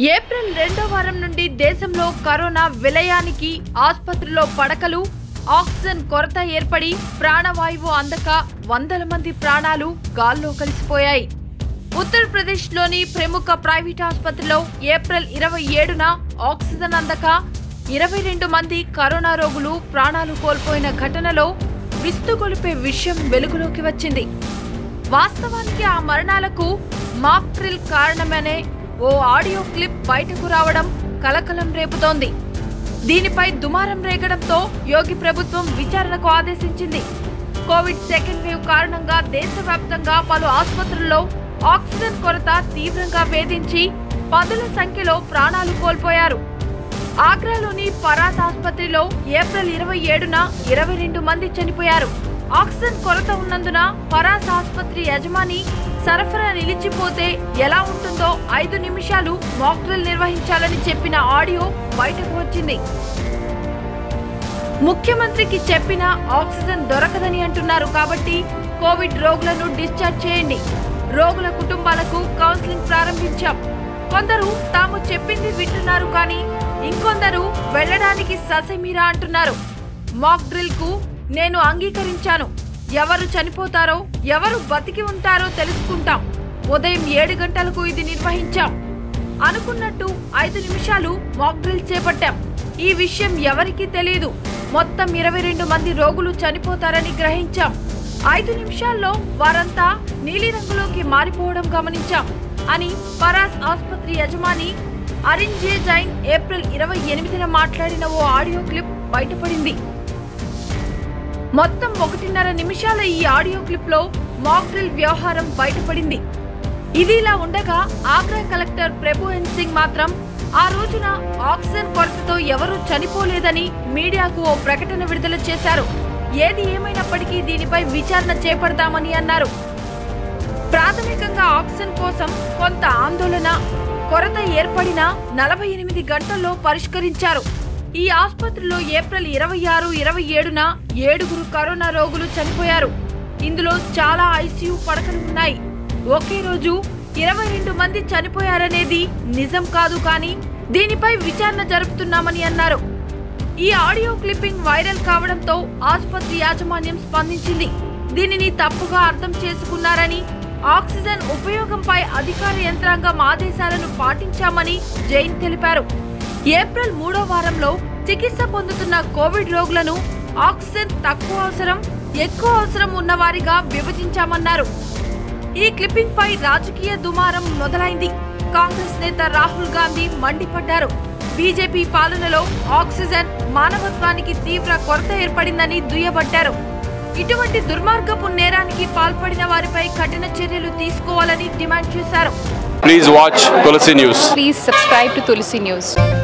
April రెండో వారం నుండి దేశంలో కరోనా విలయానికి ఆసుపత్రిలో పడకలు ఆక్సిజన్ కొరత ఏర్పడి ప్రాణవాయువు అందక వందల మంది ప్రాణాలు గాల్లో కలిసిపోయాయి ఉత్తరప్రదేశ్లోని ప్రముఖ ప్రైవేట్ ఆసుపత్రిలో ఏప్రిల్ ఇరవై ఏడున ఆక్సిజన్ అందక ఇరవై రెండు మంది కరోనా రోగులు ప్రాణాలు కోల్పోయిన ఘటనలో విస్తుగొలిపే విషయం వెలుగులోకి వచ్చింది వాస్తవానికి ఆ మరణాలకు మాక్ డ్రిల్ కారణమనే ఓ ఆడియో క్లిప్ బయటకు రావడం కలకలం రేపుతోంది దీనిపై దుమారం రేగడంతో యోగి ప్రభుత్వం విచారణకు ఆదేశించింది కోవిడ్ సెకండ్ వేవ్ కారణంగా దేశవ్యాప్తంగా పలు ఆసుపత్రుల్లో ఆక్సిజన్ కొరత తీవ్రంగా వేధించి పదుల సంఖ్యలో ప్రాణాలు కోల్పోయారు ఆగ్రాలోని పరాస్ ఆసుపత్రిలో ఏప్రిల్ ఇరవై ఏడున ఇరవై రెండు మంది చనిపోయారు ఆక్సిజన్ కొరత ఉన్నందున పరాస్ ఆసుపత్రి యజమాని సరఫరా నిలిచిపోతే ఎలా ఉంటుందో ఐదు నిమిషాలు మాక్ డ్రిల్ నిర్వహించాలని చెప్పిన ఆడియో బయటకు వచ్చింది ముఖ్యమంత్రికి చెప్పిన ఆక్సిజన్ దొరకదని అంటున్నారు కాబట్టి కోవిడ్ రోగులను డిశ్చార్జ్ చేయండి రోగుల కుటుంబాలకు కౌన్సిలింగ్ ప్రారంభించాం కొందరు తాము చెప్పింది వింటున్నారు కానీ ఇంకొందరు వెళ్ళడానికి ససెమీరా అంటున్నారు మాక్ డ్రిల్ కు నేను అంగీకరించాను ఎవరు చనిపోతారో ఎవరు బతికి ఉంటారో తెలుసుకుంటాం ఉదయం ఏడు గంటలకు ఇది నిర్వహించాం అనుకున్నట్టు ఐదు నిమిషాలు మాక్ డ్రిల్ చేపట్టాం ఈ విషయం ఎవరికీ తెలియదు మొత్తం ఇరవై రెండు మంది రోగులు చనిపోతారని గ్రహించాం ఐదు నిమిషాల్లో వారంతా నీలిరంగులోకి మారిపోవడం గమనించాం అని పరాస్ ఆసుపత్రి యజమాని అరిన్జే జైన్ ఏప్రిల్ ఇరవై ఎనిమిదిన మాట్లాడిన ఓ ఆడియో క్లిప్ బయటపడింది మొత్తం ఒకటిన్నర నిమిషాల ఈ ఆడియో క్లిప్ లో మాక్ డ్రిల్ వ్యవహారం బయటపడింది ఇది ఇలా ఉండగా ఆగ్రా కలెక్టర్ ప్రభుహన్ సింగ్ మాత్రం ఆ రోజున ఆక్సిజన్ కొరతతో ఎవరూ చనిపోలేదని మీడియాకు ఓ ప్రకటన విడుదల చేశారు ఏది ఏమైనప్పటికీ దీనిపై విచారణ చేపడతామని అన్నారు ప్రాథమికంగా ఆక్సిజన్ కోసం కొంత ఆందోళన కొరత ఏర్పడిన నలభై ఎనిమిది గంటల్లో పరిష్కరించారు ఈ ఆసుపత్రిలో ఏప్రిల్ ఇరవై ఆరు ఇరవై ఏడున ఏడుగురు కరోనా రోగులు చనిపోయారు ఇందులో చాలా ఐసీయూ పడకలు ఉన్నాయి ఒకే రోజు ఇరవై రెండు మంది చనిపోయారనేది నిజం కాదు కానీ దీనిపై విచారణ జరుపుతున్నామని అన్నారు ఈ ఆడియో క్లిప్పింగ్ వైరల్ కావడంతో ఆసుపత్రి యాజమాన్యం స్పందించింది దీనిని తప్పుగా అర్థం చేసుకున్నారని ఆక్సిజన్ ఉపయోగంపై అధికార యంత్రాంగం ఆదేశాలను పాటించామని జైన్ తెలిపారు ఏప్రిల్ మూడో వారంలో చికిత్స పొందుతున్న కోవిడ్ రోగులను ఆక్సిజన్ తక్కువ అవసరం ఎక్కువ అవసరం ఉన్నవారిగా విభజించామన్నారు ఈ క్లిప్పింగ్ పై రాజకీయ దుమారం మొదలైంది కాంగ్రెస్ నేత రాహుల్ గాంధీ మండిపడ్డారు బీజేపీ పాలనలో ఆక్సిజన్ మానవత్వానికి తీవ్ర కొరత ఏర్పడిందని దుయ్యబట్టారు ఇటువంటి దుర్మార్గపు నేరానికి పాల్పడిన వారిపై కఠిన చర్యలు తీసుకోవాలని డిమాండ్ చేశారు Please watch Tulsi News. Please subscribe to Tulsi News.